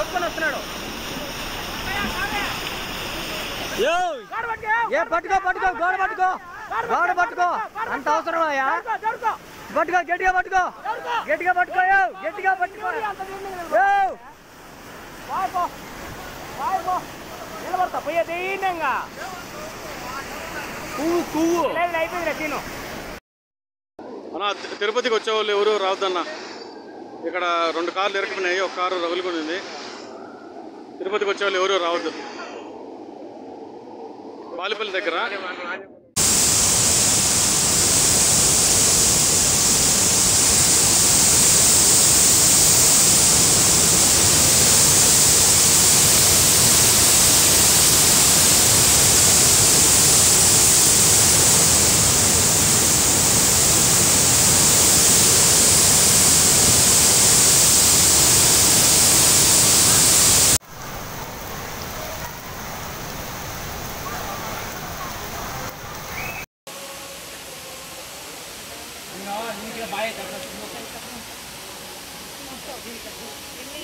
లాక్కొని వస్తున్నాడు యో గోడ పట్టుకో, ఏ పట్టుకో పట్టుకో గోడ పట్టుకో గోడ పట్టుకో అంత అవసరమాయా జరుకో, జరుకో, పట్టుకో గట్టిగా పట్టుకో జరుకో. గట్టిగా పట్టుకో యో గట్టిగా పట్టుకో అంత దీన్ని యో వాయిపో వాయిపో నిలబడతా పోయే దీనంగా పువ్వు పువ్వు లేదు అయిపోయింది సీను అన్న తి- తిరుపతికి వచ్చే వాళ్ళు ఎవరు రావద్దన్న ఇక్కడ రెండు కార్లు ఇరుక్కున్నాయి ఒక కారు రగులుకునింది తిరుపతికి వచ్చే వాళ్ళు ఎవరు రావద్దు బాలిపల్లి దగ్గర బాయ్